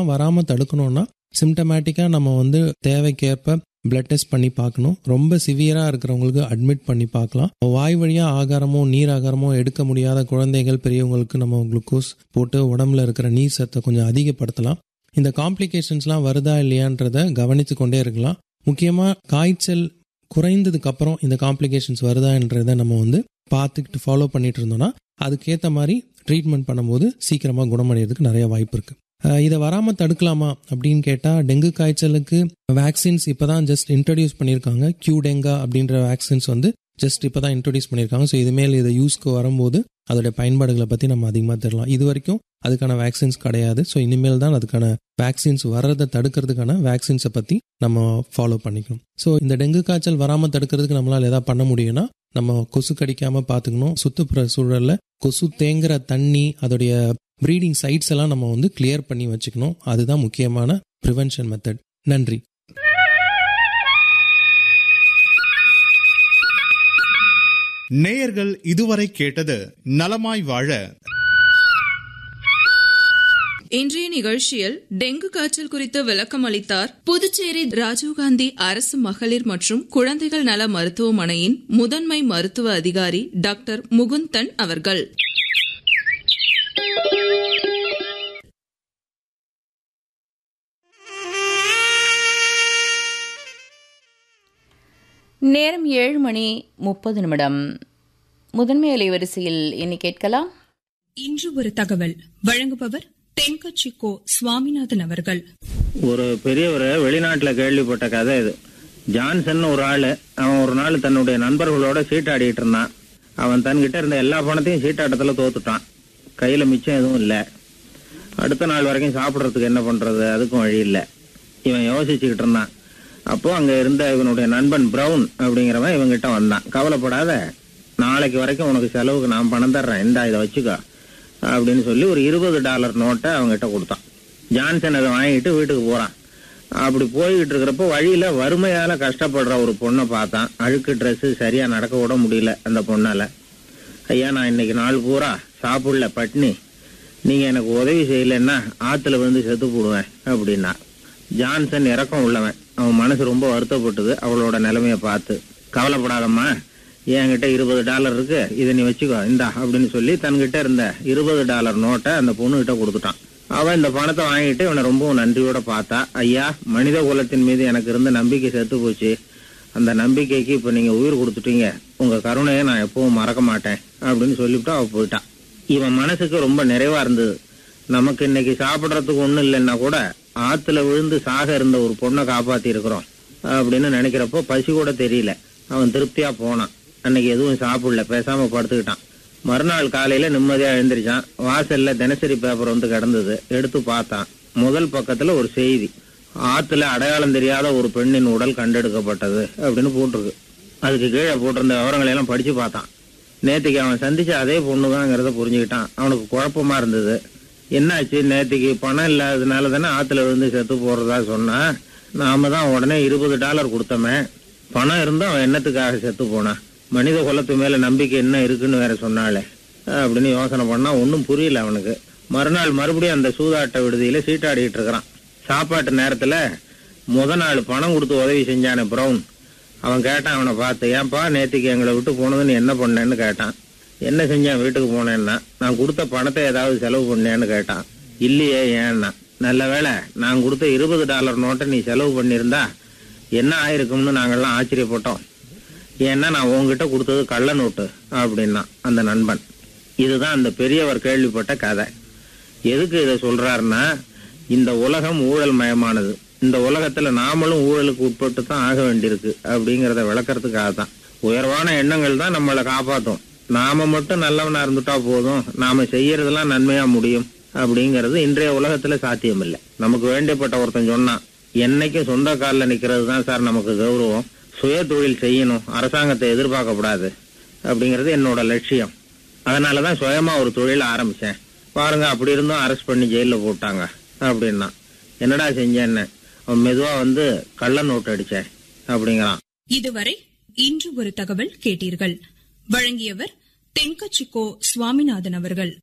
இதெல்லாம் வராமல் தடுக்கணும்னா சிம்டமேட்டிக்காக நம்ம வந்து தேவைக்கேற்ப பிளட் டெஸ்ட் பண்ணி பார்க்கணும் ரொம்ப சிவியராக இருக்கிறவங்களுக்கு அட்மிட் பண்ணி பார்க்கலாம் வாய் வழியாக ஆகாரமோ நீர் ஆகாரமோ எடுக்க முடியாத குழந்தைகள் பெரியவங்களுக்கு நம்ம குளுக்கோஸ் போட்டு உடம்புல இருக்கிற நீர் சத்தை கொஞ்சம் அதிகப்படுத்தலாம் இந்த காம்ப்ளிகேஷன்ஸ்லாம் வருதா இல்லையான்றத கவனித்து கொண்டே இருக்கலாம் முக்கியமாக காய்ச்சல் குறைந்ததுக்கு அப்புறம் இந்த காம்ப்ளிகேஷன்ஸ் வருதான்றதை நம்ம வந்து பார்த்துக்கிட்டு ஃபாலோ பண்ணிட்டு இருந்தோம்னா அதுக்கேற்ற மாதிரி ட்ரீட்மெண்ட் பண்ணும்போது சீக்கிரமாக குணமடைகிறதுக்கு நிறைய வாய்ப்பு இருக்குது இதை வராமல் தடுக்கலாமா அப்படின்னு கேட்டால் டெங்கு காய்ச்சலுக்கு வேக்சின்ஸ் இப்போ தான் ஜஸ்ட் இன்ட்ரடியூஸ் பண்ணியிருக்காங்க கியூ டெங்கா அப்படின்ற வேக்சின்ஸ் வந்து ஜஸ்ட் இப்போ தான் இன்ட்ரடியூஸ் பண்ணியிருக்காங்க ஸோ இதுமேல் இதை யூஸ்க்கு வரும்போது அதோடைய பயன்பாடுகளை பற்றி நம்ம அதிகமாக தெரியலாம் இது வரைக்கும் அதுக்கான வேக்சின்ஸ் கிடையாது ஸோ இனிமேல் தான் அதுக்கான வேக்சின்ஸ் வர்றதை தடுக்கிறதுக்கான வேக்சின்ஸை பற்றி நம்ம ஃபாலோ பண்ணிக்கணும் ஸோ இந்த டெங்கு காய்ச்சல் வராமல் தடுக்கிறதுக்கு நம்மளால் எதாவது பண்ண முடியும்னா நம்ம கொசு கடிக்காமல் பார்த்துக்கணும் சுற்றுப்புற சூழலில் கொசு தேங்குற தண்ணி அதோடைய ப்ரீடிங் சைட்ஸ் எல்லாம் நம்ம வந்து கிளியர் பண்ணி வச்சுக்கணும் அதுதான் முக்கியமான ப்ரிவென்ஷன் மெத்தட் நன்றி நேயர்கள் இதுவரை கேட்டது நலமாய் வாழ இன்றைய நிகழ்ச்சியில் டெங்கு காய்ச்சல் குறித்து விளக்கம் அளித்தார் புதுச்சேரி ராஜீவ்காந்தி அரசு மகளிர் மற்றும் குழந்தைகள் நல மருத்துவமனையின் முதன்மை மருத்துவ அதிகாரி டாக்டர் முகுந்தன் அவர்கள் நேரம் ஏழு மணி முப்பது நிமிடம் முதன்மை அலைவரிசையில் இனி கேட்கலாம் இன்று ஒரு தகவல் வழங்குபவர் தென்கட்சி கோ சுவாமிநாதன் அவர்கள் ஒரு பெரியவர் வெளிநாட்டுல கேள்விப்பட்ட கதை இது ஜான்சன் ஒரு ஆளு அவன் ஒரு நாள் தன்னுடைய நண்பர்களோட சீட்டாடிட்டு இருந்தான் அவன் தன்கிட்ட இருந்த எல்லா பணத்தையும் சீட்டாட்டத்துல தோத்துட்டான் கையில மிச்சம் எதுவும் இல்ல அடுத்த நாள் வரைக்கும் சாப்பிடறதுக்கு என்ன பண்றது அதுக்கும் வழி இல்ல இவன் யோசிச்சுக்கிட்டு இருந்தான் அப்போ அங்க இருந்த இவனுடைய நண்பன் பிரவுன் அப்படிங்கிறவன் இவங்கிட்ட வந்தான் கவலைப்படாத நாளைக்கு வரைக்கும் உனக்கு செலவுக்கு நான் பணம் தர்றேன் இந்தா இதை வச்சுக்கோ அப்படின்னு சொல்லி ஒரு இருபது டாலர் நோட்டை அவங்ககிட்ட கொடுத்தான் ஜான்சன் அதை வாங்கிட்டு வீட்டுக்கு போறான் அப்படி போய்கிட்டு இருக்கிறப்போ வழியில வறுமையால கஷ்டப்படுற ஒரு பொண்ணை பார்த்தான் அழுக்கு Dress சரியா நடக்க விட முடியல அந்த பொண்ணால ஐயா நான் இன்னைக்கு நாள் பூரா சாப்பிடல பட்னி நீங்க எனக்கு உதவி செய்யலைன்னா ஆத்துல வந்து செத்து போடுவேன் அப்படின்னா ஜான்சன் இறக்கம் உள்ளவன் அவன் மனசு ரொம்ப வருத்தப்பட்டது அவளோட நிலைமைய பார்த்து கவலைப்படாதம்மா என்கிட்ட இருபது டாலர் இருக்கு இதை நீ வச்சுக்கோ இந்தா அப்படின்னு சொல்லி தன்கிட்ட இருந்த இருபது டாலர் நோட்டை அந்த பொண்ணுகிட்ட கொடுத்துட்டான் அவன் இந்த பணத்தை வாங்கிட்டு இவனை ரொம்பவும் நன்றியோட பார்த்தா ஐயா மனித குலத்தின் மீது எனக்கு இருந்த நம்பிக்கை செத்து போச்சு அந்த நம்பிக்கைக்கு இப்ப நீங்க உயிர் கொடுத்துட்டீங்க உங்க கருணையை நான் எப்பவும் மறக்க மாட்டேன் அப்படின்னு சொல்லிவிட்டு அவ போயிட்டான் இவன் மனசுக்கு ரொம்ப நிறைவா இருந்தது நமக்கு இன்னைக்கு சாப்பிடறதுக்கு ஒண்ணும் இல்லைன்னா கூட ஆத்துல விழுந்து சாக இருந்த ஒரு பொண்ணை காப்பாத்தி இருக்கிறோம் அப்படின்னு நினைக்கிறப்போ பசி கூட தெரியல அவன் திருப்தியா போனான் அன்னைக்கு எதுவும் சாப்பிடல பேசாம படுத்துக்கிட்டான் மறுநாள் காலையில நிம்மதியா எழுந்திரிச்சான் வாசல்ல தினசரி பேப்பர் வந்து கிடந்தது எடுத்து பார்த்தான் முதல் பக்கத்துல ஒரு செய்தி ஆத்துல அடையாளம் தெரியாத ஒரு பெண்ணின் உடல் கண்டெடுக்கப்பட்டது அப்படின்னு போட்டிருக்கு அதுக்கு கீழே போட்டிருந்த விவரங்களை எல்லாம் படிச்சு பார்த்தான் நேத்திக்கு அவன் சந்திச்ச அதே பொண்ணுதாங்கிறத புரிஞ்சுக்கிட்டான் அவனுக்கு குழப்பமா இருந்தது என்னாச்சு நேத்திக்கு பணம் இல்லாததுனால தானே ஆத்துல விழுந்து செத்து போறதா சொன்னா நாம தான் உடனே இருபது டாலர் கொடுத்தோமே பணம் இருந்தும் அவன் என்னத்துக்காக செத்து போனான் மனித குலத்து மேல நம்பிக்கை என்ன இருக்குன்னு வேற சொன்னாளே அப்படின்னு யோசனை பண்ணா ஒன்றும் புரியல அவனுக்கு மறுநாள் மறுபடியும் அந்த சூதாட்ட விடுதியில சீட்டாடிட்டு இருக்கிறான் சாப்பாட்டு நேரத்துல முத நாள் பணம் கொடுத்து உதவி செஞ்சானே பிரவுன் அவன் கேட்டான் அவனை பார்த்து ஏன்பா நேத்திக்கு எங்களை விட்டு போனது நீ என்ன பண்ணேன்னு கேட்டான் என்ன செஞ்சேன் வீட்டுக்கு போனேன்னா நான் கொடுத்த பணத்தை ஏதாவது செலவு பண்ணேன்னு கேட்டான் இல்லையே ஏன்னா நல்ல வேளை நான் கொடுத்த இருபது டாலர் நோட்டை நீ செலவு பண்ணியிருந்தா என்ன ஆயிருக்கும்னு நாங்கெல்லாம் ஆச்சரியப்பட்டோம் ஏன்னா நான் உங்ககிட்ட கொடுத்தது கள்ள நோட்டு அப்படின்னா அந்த நண்பன் இதுதான் அந்த பெரியவர் கேள்விப்பட்ட கதை எதுக்கு இதை சொல்றாருன்னா இந்த உலகம் ஊழல் மயமானது இந்த உலகத்துல நாமளும் ஊழலுக்கு உட்பட்டு தான் ஆக வேண்டியிருக்கு அப்படிங்கறத விளக்கறதுக்காக தான் உயர்வான எண்ணங்கள் தான் நம்மளை காப்பாத்தும் நாம மட்டும் நல்லவனா இருந்துட்டா போதும் நாம செய்யறதெல்லாம் நன்மையா முடியும் அப்படிங்கறது இன்றைய உலகத்துல சாத்தியம் இல்லை நமக்கு வேண்டியப்பட்ட ஒருத்தன் சொன்னான் என்னைக்கும் சொந்த காலில் நிக்கிறது தான் சார் நமக்கு கௌரவம் சுய தொழில் செய்யணும் அரசாங்கத்தை எதிர்பார்க்கக்கூடாது அப்படிங்கிறது என்னோட லட்சியம் அதனாலதான் சுயமா ஒரு தொழில் ஆரம்பிச்சேன் பாருங்க அப்படி இருந்தும் அரெஸ்ட் பண்ணி ஜெயில போட்டாங்க அப்படின்னா என்னடா செஞ்சேன்னு அவன் மெதுவா வந்து கள்ள நோட்டு அடிச்சேன் அப்படிங்கிறான் இதுவரை இன்று ஒரு தகவல் கேட்டீர்கள் வழங்கியவர் தென்கட்சி கோ சுவாமிநாதன் அவர்கள்